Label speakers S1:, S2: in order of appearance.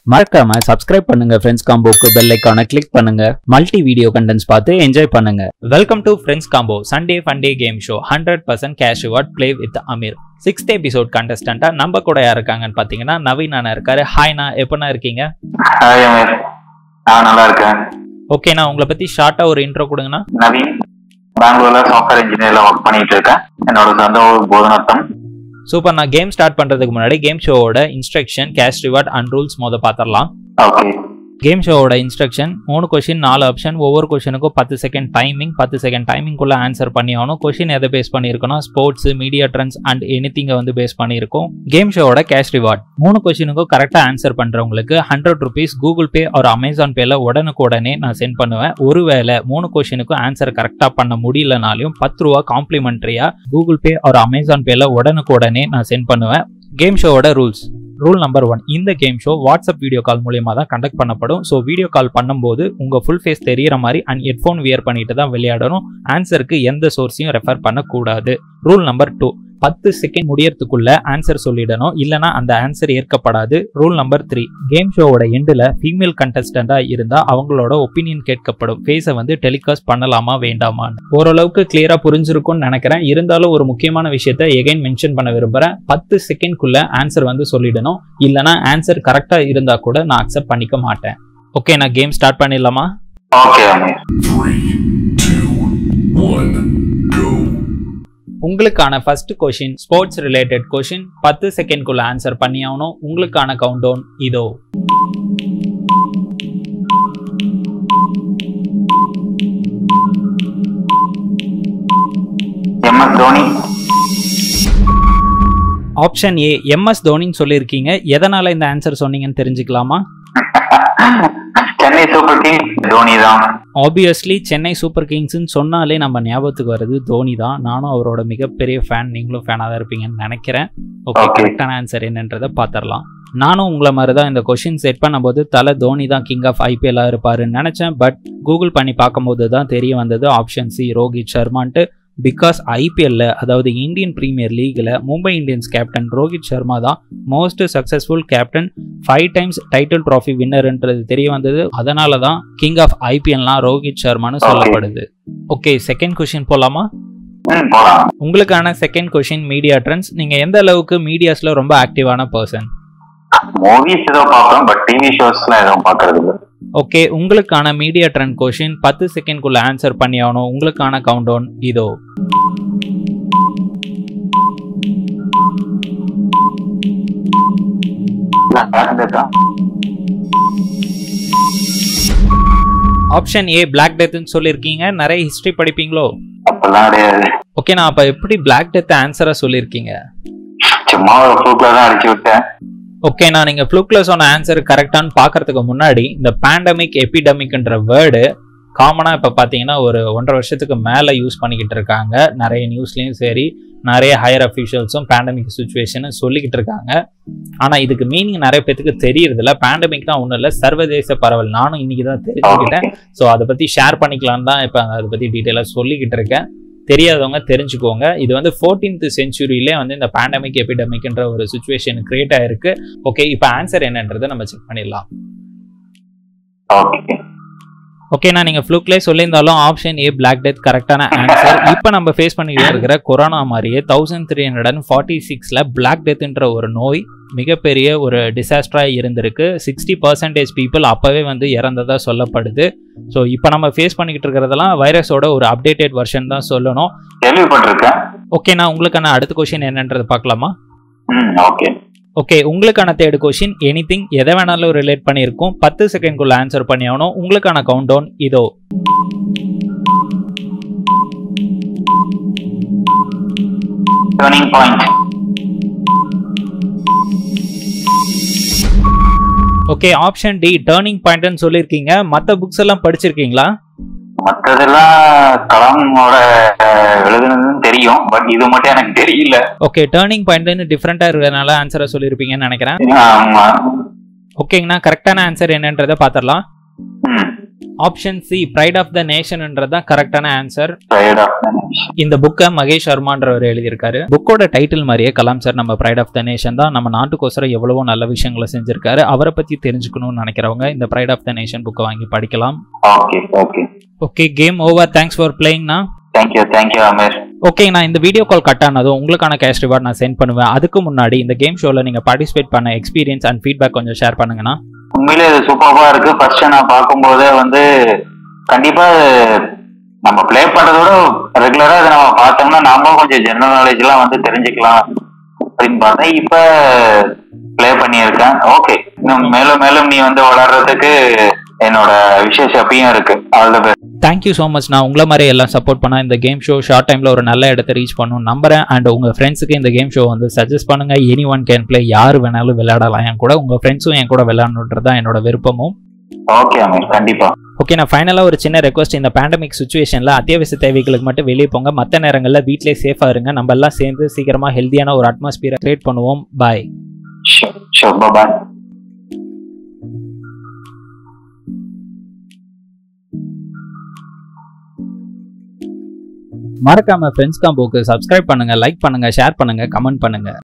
S1: மறக்காம சப்ஸ்கிரைப் பண்ணுங்க ஃப்ரெண்ட்ஸ் காம்போக்கு பெல் ஐக்கான கிளிக் பண்ணுங்க மல்டி வீடியோ கண்டென்ட்ஸ் பார்த்து என்ஜாய் பண்ணுங்க welcome to friends combo Sunday funday game show hundred percent cash reward play with Aamir sixth episode கண்டஸ்டண்டா நம்ம கூட யார் இருக்காங்கன்னு பாத்தீங்கன்னா நவீன் அண்ணா இருக்காரு ஹாய்ண்ணா எப்பண்ணா இருக்கீங்க
S2: ஹாய் அமீர் நான் நல்லா இருக்கேன்
S1: ஓகேண்ணா உங்களை பத்தி ஷார்ட்டா ஒரு இன்ட்ரோ கொடுங்கண்ணா
S2: நவீன் பெங்களூர்ல சாஃப்ட்வேர் இன்ஜினியர்ல ஒர்க் பண்ணிட்டு இருக்கேன் என்னோட சொந்த ஊர் போதனத்தம்
S1: சூப்பர் நான் கேம் ஸ்டார்ட் பண்றதுக்கு முன்னாடி கேம் ஷோவோட instruction cash reward and rules மொதல் பார்த்துடலாம்
S2: ஓகே
S1: கேம் ஷோவோட இன்ஸ்ட்ரக்ஷன் மூணு கொஷின் நாலு ஆப்ஷன் ஒவ்வொரு கொஷினுக்கும் பத்து செகண்ட் டைமிங் பத்து செகண்ட் டைமிங்குள்ள ஆன்சர் பண்ணி ஆகணும் கொஷின் எதை பேஸ் பண்ணியிருக்கணும் ஸ்போர்ட்ஸ் மீடியா ட்ரெண்ட்ஸ் அண்ட் எனிதிங்கை வந்து பேஸ் பண்ணியிருக்கோம் கேம் ஷோவோட கேஷ் ரிவார்ட் மூணு கொஷினுக்கும் கரெக்டாக ஆன்சர் பண்ணுறவங்களுக்கு ஹண்ட்ரட் ருபீஸ் கூகுள் பே ஒரு அமேசான் பேல உடனுக்குடனே நான் சென்ட் பண்ணுவேன் ஒருவேளை மூணு கொஷினுக்கும் ஆன்சர் கரெக்டாக பண்ண முடியலனாலையும் பத்து ரூபா காம்ப்ளிமெண்ட்ரியாக கூகுள் பே ஒரு அமேசான் பேல உடனுக்குடனே நான் சென்ட் பண்ணுவேன் கேம் ஷோவோட ரூல்ஸ் ரூல் நம்பர் ஒன் இந்த game show WhatsApp video call மூலியமா தான் கண்டக்ட் பண்ணப்படும் ஸோ வீடியோ கால் பண்ணும்போது உங்க ஃபுல் ஃபேஸ் தெரியற மாதிரி அண்ட் ஹெட்ஃபோன் வியர் பண்ணிட்டு தான் விளையாடணும் ஆன்சருக்கு எந்த சோர்ஸையும் ரெஃபர் பண்ணக்கூடாது ரூல் நம்பர் டூ பத்து செகண்ட் முடியறதுக்குள்ள ஆன்சர் சொல்லிடணும் இல்லனா அந்த ஆன்சர் ஏற்கப்படாது ரூல் நம்பர் த்ரீ கேம் ஷோவோட எண்டில் ஃபீமேல் கண்டஸ்டண்டா இருந்தா அவங்களோட ஒப்பீனியன் கேட்கப்படும் ஃபேஸை வந்து டெலிகாஸ்ட் பண்ணலாமா வேண்டாமான்னு ஓரளவுக்கு கிளியரா புரிஞ்சிருக்கும்னு நினைக்கிறேன் இருந்தாலும் ஒரு முக்கியமான விஷயத்த எகைன் மென்ஷன் பண்ண விரும்புறேன் பத்து செகண்ட்குள்ள ஆன்சர் வந்து சொல்லிடணும் இல்லனா ஆன்சர் கரெக்டா இருந்தா கூட நான் அக்செப்ட் பண்ணிக்க மாட்டேன் ஓகே நான் கேம் ஸ்டார்ட் பண்ணிடலாமா
S2: okay Aamir
S3: Three, two, one, go.
S1: உங்களுக்கான first question sports related question பத்து செகண்ட்குள்ள ஆன்சர் பண்ணி ஆகணும் உங்களுக்கான கவுண்ட் டவுன் இதோ
S2: M S Dhoni
S1: option A M S தோனின்னு சொல்லியிருக்கீங்க எதனால இந்த ஆன்சர் சொன்னீங்கன்னு தெரிஞ்சுக்கலாமா
S2: சென்னை சூப்பர் கிங் தோனி தான்
S1: ஆப்வியஸ்லி சென்னை சூப்பர் கிங்ஸ்னு சொன்னாலே நம்ம ஞாபகத்துக்கு வருது தோனி தான் நானும் அவரோட மிகப்பெரிய ஃபேன் நீங்களும் ஃபேனாக தான் இருப்பீங்கன்னு நினைக்கிறேன் ஓகே
S2: Okay.
S1: கரெக்டான ஆன்சர் என்னன்றதை பார்த்துடலாம் நானும் உங்களை மாதிரி தான் இந்த கொஷின் செட் பண்ணும்போது தலை தோனி தான் கிங் ஆஃப் ஐபிஎல்லாக இருப்பாருன்னு நினச்சேன் பட் கூகுள் பண்ணி பார்க்கும்போது தான் தெரிய வந்தது ஆப்ஷன் சி ரோஹித் சர்மான்ட்டு பிகாஸ் ஐபிஎல்ல அதாவது இந்தியன் பிரீமியர் லீக்ல மும்பை இந்தியன்ஸ் கேப்டன் ரோஹித் சர்மா தான் most successful captain five times title trophy வின்னர்ன்றது தெரிய வந்தது அதனால தான் கிங் ஆஃப் ஐபிஎல்லாம் ரோஹித் சர்மான்னு
S2: Okay.
S1: சொல்லப்படுது ஓகே செகண்ட் கொஷின் போலாமா
S2: ம் போலாம்
S1: உங்களுக்கான செகண்ட் கொஷின் மீடியா ட்ரெண்ட்ஸ் நீங்க எந்த அளவுக்கு மீடியாஸ்ல ரொம்ப ஆக்டிவான பர்சன்
S2: மூவிஸ் ஏதோ பார்ப்பேன் பட் டிவி ஷோஸ்லாம் எதுவும் பார்க்கறது இல்லை
S1: ஓகே உங்களுக்கான மீடியா ட்ரெண்ட் கொஷின் பத்து செகண்ட்குள்ள ஆன்சர் பண்ணி ஆகணும் உங்களுக்கான கவுண்ட் டவுன் இதோ
S2: தான்
S1: ஆப்ஷன் ஏ பிளாக் டெத்னு சொல்லியிருக்கீங்க நிறைய ஹிஸ்டரி படிப்பீங்களோ
S2: அப்பெல்லாம் கிடையாது
S1: ஓகே நான் அப்ப எப்படி பிளாக் டெத் ஆன்சரா சொல்லியிருக்கீங்க
S2: சும்மா ஒரு ஃப்ளூக்ல தான் அடிச்சு விட்டேன்
S1: ஓகே நான் நீங்க ஃப்ளூக்ல சொன்ன ஆன்சர் கரெக்டான்னு பார்க்கறதுக்கு முன்னாடி இந்த பேண்டமிக் எபிடமிக்ன்ற வேர்டு காமனா இப்ப பாத்தீங்கன்னா ஒரு ஒன்றரை வருஷத்துக்கு மேல யூஸ் பண்ணிக்கிட்டு இருக்காங்க நிறைய நியூஸ்லயும் சரி நிறைய ஹையர் அஃபிஷியல்ஸும் பேண்டமிக் சுச்சுவேஷன் சொல்லிக்கிட்டு இருக்காங்க ஆனா இதுக்கு மீனிங் நிறைய பேத்துக்கு தெரியறது இல்ல பேண்டமிக்னா ஒண்ணும் இல்ல சர்வதேச பரவல் நானும் இன்னைக்கு தான் தெரிஞ்சுக்கிட்டேன் ஸோ அதை பற்றி ஷேர் பண்ணிக்கலாம் தான் இப்போ அதை பற்றி டீட்டெயிலாக சொல்லிக்கிட்டு இருக்கேன் தெரியாதவங்க தெரிஞ்சுக்கோங்க இது வந்து ஃபோர்டீன்த் செஞ்சுரியிலே வந்து இந்த பேண்டமிக் எபிடமிக்ன்ற ஒரு சுச்சுவேஷன் கிரியேட் ஆயிருக்கு ஓகே இப்போ ஆன்சர் என்னன்றதை நம்ம செக் பண்ணிடலாம்
S2: ஓகே
S1: ஓகேண்ணா நீங்கள் ஃப்ளூக்லேயே சொல்லியிருந்தாலும் ஆப்ஷன் ஏ பிளாக் டெத் கரெக்டான ஆன்சர் இப்போ நம்ம ஃபேஸ் பண்ணிக்கிட்டு இருக்கிற கொரோனா மாதிரியே thousand three hundred and forty சிக்ஸில் பிளாக் டெத்ன்ற ஒரு நோய் மிகப்பெரிய ஒரு டிசாஸ்டராக இருந்திருக்கு சிக்ஸ்டி பர்சன்டேஜ் பீப்புள் அப்போவே வந்து இறந்ததாக சொல்லப்படுது ஸோ இப்போ நம்ம ஃபேஸ் பண்ணிக்கிட்டு இருக்கிறதெல்லாம் வைரஸோட ஒரு அப்டேட்டட் வெர்ஷன் தான் சொல்லணும்
S2: கேள்விப்பட்டிருக்கேன்
S1: ஓகேண்ணா உங்களுக்கான அடுத்த கொஷின் என்னன்றது பார்க்கலாமா
S2: ம் ஓகே
S1: ஓகே உங்களுக்கான தேர்டு கொஷின் எனி திங் எதை வேணாலும் ரிலேட் பண்ணியிருக்கும் பத்து செகண்ட்குள்ள ஆன்சர் பண்ணி ஆகணும் உங்களுக்கான கவுண்ட் டவுன் இதோ
S2: turning point
S1: okay option D turning பாயிண்ட்னு சொல்லியிருக்கீங்க மற்ற புக்ஸ் எல்லாம் படிச்சிருக்கீங்களா
S2: மற்றதெல்லாம் கலாமோட அஹ், எழுதுனதுன்னு தெரியும் பட் இது மட்டும் எனக்கு தெரியல
S1: ஓகே டேர்னிங் பாயிண்ட்னு டிஃப்ரெண்ட்டாக இருக்கிறதுனால ஆன்சரை சொல்லியிருப்பீங்கன்னு நினைக்கிறேன்
S2: ஆமா
S1: ஓகேங்கண்ணா கரெக்டான ஆன்சர் என்னன்றதை பார்த்துடலாம்
S2: ம்
S1: option C pride of the நேஷன்ன்றது தான் கரெக்டான answer
S2: pride of the nation
S1: இந்த புக்கை மகேஷ் சர்மான்றவர் எழுதியிருக்காரு புக்கோட டைட்டில் மாதிரியே கலாம் சார் நம்ம ப்ரைட் ஆஃப் த நேஷன் தான் நம்ம நாட்டுக்கோசரம் எவ்வளவோ நல்ல விஷயங்களை செஞ்சிருக்காரு அவரை பத்தி தெரிஞ்சுக்கணும்னு நினைக்கிறவங்க இந்த ப்ரைட் ஆஃப் த நேஷன் புக்கை வாங்கி படிக்கலாம்
S2: okay okay
S1: okay game over thanks for பிளேயிங்னா
S2: தேங்க்யூ தேங்க்யூ அமீர்
S1: ஓகே நான் இந்த வீடியோ கால் கட் ஆனதும் உங்களுக்கான கேஷ் ரிவார்ட் நான் சென்ட் பண்ணுவேன் அதுக்கு முன்னாடி இந்த கேம் ஷோவில் நீங்கள் பார்ட்டிசிபேட் பண்ண எக்ஸ்பீரியன்ஸ் அண்ட் ஃபீட்பேக் கொஞ்சம் ஷேர் பண்ணுங்கண்ணா
S2: உண்மையிலே இது சூப்பர்வா இருக்கு ஃபர்ஸ்ட் நான் பார்க்கும்போதே வந்து கண்டிப்பா நம்ம ப்ளே பண்றதோட ரெகுலரா இதை நம்ம பார்த்தோம்னா நாமளும் கொஞ்சம் ஜெனரல் நாலேஜ் எல்லாம் வந்து தெரிஞ்சுக்கலாம் அப்படின்னு பார்த்தேன் இப்ப ப்ளே பண்ணியிருக்கேன் ஓகே இன்னும் மேலும் மேலும் நீ வந்து வளர்றதுக்கு என்னோட விசேஷ அப்பயும் இருக்கு all the best
S1: thank you so much நான் உங்களை மாதிரி எல்லாம் சப்போர்ட் பண்ண இந்த கேம் ஷோ ஷார்ட் டைமில் ஒரு நல்ல இடத்த ரீச் பண்ணும் நம்புறேன் அண்ட் உங்கள் ஃப்ரெண்ட்ஸுக்கு இந்த கேம் ஷோ வந்து சஜஸ்ட் பண்ணுங்க எனி ஒன் கேன் ப்ளே யார் வேணாலும் விளையாடலாம் என் கூட உங்கள் ஃப்ரெண்ட்ஸும் என் கூட விளையாடணுன்றது தான் என்னோட விருப்பமும்
S2: ஓகே அமீர் கண்டிப்பா
S1: ஓகே நான் ஃபைனலாக ஒரு சின்ன ரெக்வஸ்ட் இந்த பேண்டமிக் சுச்சுவேஷனில் அத்தியாவசிய தேவைகளுக்கு மட்டும் வெளியே போங்க மற்ற நேரங்களில் வீட்டிலே சேஃபாக இருங்க நம்ம எல்லாம் சேர்ந்து சீக்கிரமாக ஹெல்த்தியான ஒரு அட்மாஸ்பியரை கிரியேட் பண்ணுவோம் பாய்
S2: ஷோர் ஷோர் பாய்
S1: மறக்காம ஃப்ரெண்ட்ஸ் காம்போக்கு சப்ஸ்கிரைப் பண்ணுங்க லைக் பண்ணுங்க ஷேர் பண்ணுங்க கமெண்ட் பண்ணுங்க